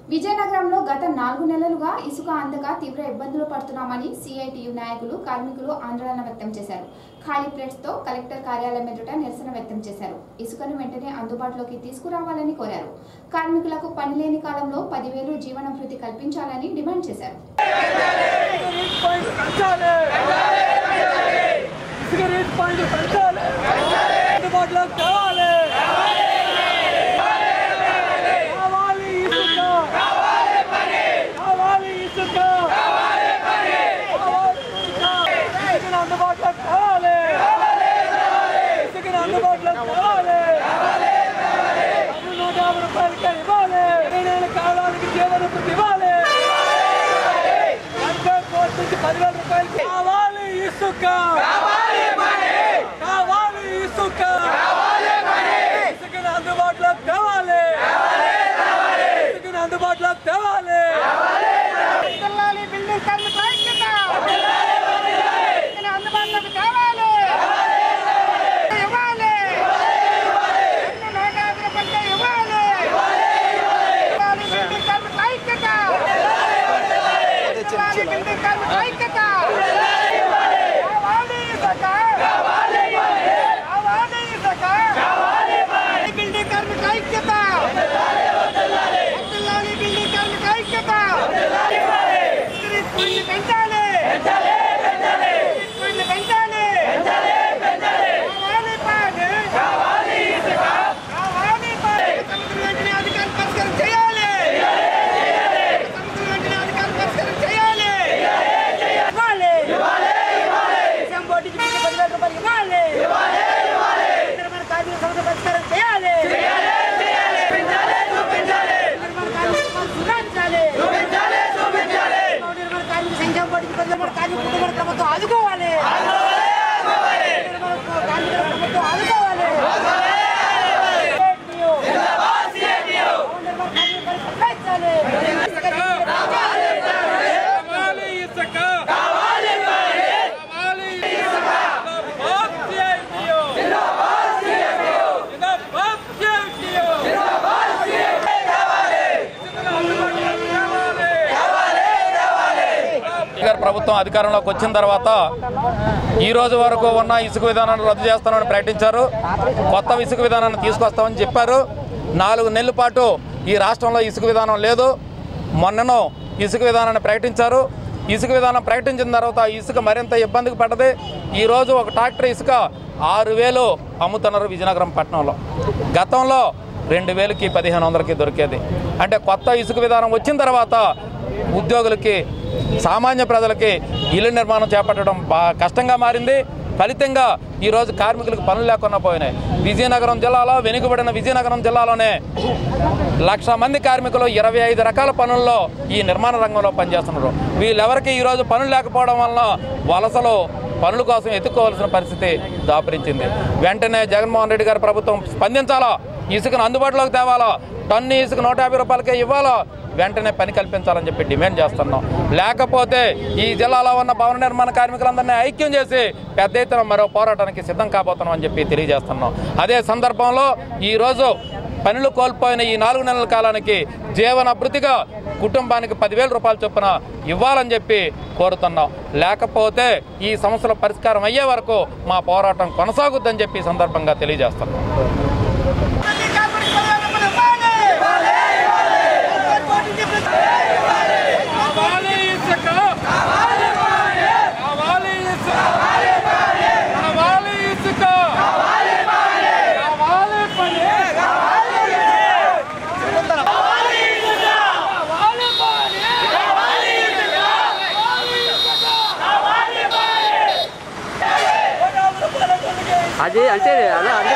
విజయనగరంలో గత నాలుగు నెలలుగా ఇసుక అందక తీవ్ర ఇబ్బందులు పడుతున్నామని సిఐటియు నాయకులు కార్మికులు ఆందోళన వ్యక్తం చేశారు ఖాళీ ప్లేట్స్ తో కలెక్టర్ కార్యాలయం ఎదుట నిరసన వ్యక్తం చేశారు ఇసుకను వెంటనే అందుబాటులోకి తీసుకురావాలని కోరారు కార్మికులకు పని లేని కాలంలో పదివేలు జీవన భృతి కల్పించాలని డిమాండ్ చేశారు రేట్ పాయింట్ పెంచాలి ఇసుక రేట్ పాయింట్ పెంచాలి అందుబాటులోకి తేవాలి కావాలి ఇసుక కావాలి ఇసుక కావాలి ఇసుక ఇసుకను అందుబాటులోకి తేవాలి ఇసుకను అందుబాటులోకి తేవాలి అది నూట యాభై రూపాయలకే ఇవ్వాలి ఇరవై నెలల కాలానికి జీవన వృత్తి ఇవ్వాలి అంటే కోటి నుంచి పదివేల రూపాయలకి కావాలి ఇసుక కావాలి ఇసుక ఇసుకను అందుబాటులోకి తేవాలి ఇసుకను అందుబాటులోకి తేవాలి తెల్లాలి బిల్డింగ్ కార్మికుల ఐక్యత ఇసుకను అందుబాటులోకి తేవాలి ఇవ్వాలి రెండు నూట యాభై రూపాయలకే ఇవ్వాలి తెల్లాలి బిల్డింగ్ కార్మికుల ఐక్యత తెల్లాలి బిల్డింగ్ కార్మికుల ఐక్యత కావాలి ఇసుక కావాలి ఇసుక బిల్డింగ్ కార్మికుల ఐక్యత తెల్లాలి బిల్డింగ్ కార్మికుల ఐక్యత స్పిరిట్ ఫండ్ పెంచాలి స్పిరిట్ ఫండ్ పెంచాలి కావాలి పాడు కావాలి పాడు సముద్రం వెంటనే అధికారులు పరిష్కారం చేయాలి సముద్రం వెంటనే అధికారులు పరిష్కారం చేయాలి ఇవ్వాలి నిజాం బోర్డుకి మీకు పదివేల రూపాయలు ఇవ్వాలి నిర్మాణ కార్మికుల సమస్య పరిష్కారం చేయాలి నిర్మాణ కార్మికుల సమస్య సుధారించాలి నిర్మాణ కార్మిక సంక్షేమ బోర్డుకి పదివేల కార్మిక కుటుంబాల ప్రభుత్వం ఆదుకోవాలి నిర్మాణ కార్మికుల ప్రభుత్వం ఆదుకోవాలి CITU. నిర్మాణ కార్మికుల పరిష్కారం పెంచాలి. కావాలి ఇసుక కావాలి కావాలి ఇసుక బాబ్ సిఐటియు జిందాబాద్ సిఐటియు జిందాబాద్ సిఐటియు జిందాబాద్ సిఐటియు కావాలి ఇసుకను అందుబాటులోకి తేవాలి గారి ప్రభుత్వం అధికారంలోకి వచ్చిన తర్వాత ఈ రోజు వరకు ఉన్న ఇసుక విధానాన్ని రద్దు చేస్తామని ప్రకటించారు కొత్త ఇసుక విధానాన్ని తీసుకొస్తామని చెప్పారు నాలుగు నెలల పాటు ఈ రాష్ట్రంలో ఇసుక విధానం లేదు మొన్ననో ఇసుక విధానాన్ని ప్రకటించారు ఇసుక విధానం ప్రకటించిన తర్వాత ఇసుక మరింత ఇబ్బందికి పడ్డది ఈరోజు ఒక ట్రాక్టర్ ఇసుక ఆరు వేలు అమ్ముతున్నారు విజయనగరం పట్టణంలో గతంలో రెండు వేలకి పదిహేను వందలకి దొరికేది అంటే కొత్త ఇసుక విధానం వచ్చిన తర్వాత ఉద్యోగులకి సామాన్య ప్రజలకి ఇల్లు నిర్మాణం చేపట్టడం బాగా కష్టంగా మారింది ఫలితంగా ఈరోజు కార్మికులకు పనులు లేకుండా పోయినాయి విజయనగరం జిల్లాలో వెనుకబడిన విజయనగరం జిల్లాలోనే లక్ష మంది కార్మికులు ఇరవై ఐదు రకాల పనుల్లో ఈ నిర్మాణ రంగంలో పనిచేస్తున్నారు వీళ్ళెవరికి ఈరోజు పనులు లేకపోవడం వలన వలసలు పనుల కోసం ఎత్తుకోవాల్సిన పరిస్థితి దాపురించింది వెంటనే జగన్మోహన్ రెడ్డి గారి ప్రభుత్వం స్పందించాలా ఇసుకను అందుబాటులోకి తేవాలా టన్ను ఇసుక నూట యాభై రూపాయలకే ఇవ్వాలా వెంటనే పని కల్పించాలని చెప్పి డిమాండ్ చేస్తున్నాం లేకపోతే ఈ జిల్లాలో ఉన్న భవన నిర్మాణ కార్మికులందరినీ ఐక్యం చేసి పెద్ద ఎత్తున మరో పోరాటానికి సిద్ధం కాబోతున్నాం అని చెప్పి తెలియజేస్తున్నాం అదే సందర్భంలో ఈరోజు పనులు కోల్పోయిన ఈ నాలుగు నెలల కాలానికి జీవన భృతిగా కుటుంబానికి పదివేల రూపాయల చొప్పున ఇవ్వాలని చెప్పి కోరుతున్నాం లేకపోతే ఈ సమస్యల పరిష్కారం అయ్యే వరకు మా పోరాటం కొనసాగుద్దని చెప్పి ఈ సందర్భంగా తెలియజేస్తున్నాం ప్రతి కార్మికుడికి పదివేల రూపాయలు ఇవ్వాలి. హైకోర్టు బోర్డు చెప్పిన కావాలి ఇసుక కావాలి కావాలి ఇసుక కావాలి ఇసుక కావాలి కావాలి పని కావాలి కావాలి ఇసుక కావాలి పని కావాలి ఇసుక కావాలి ఇసుక కావాలి పని అది అంటే అలా అంటే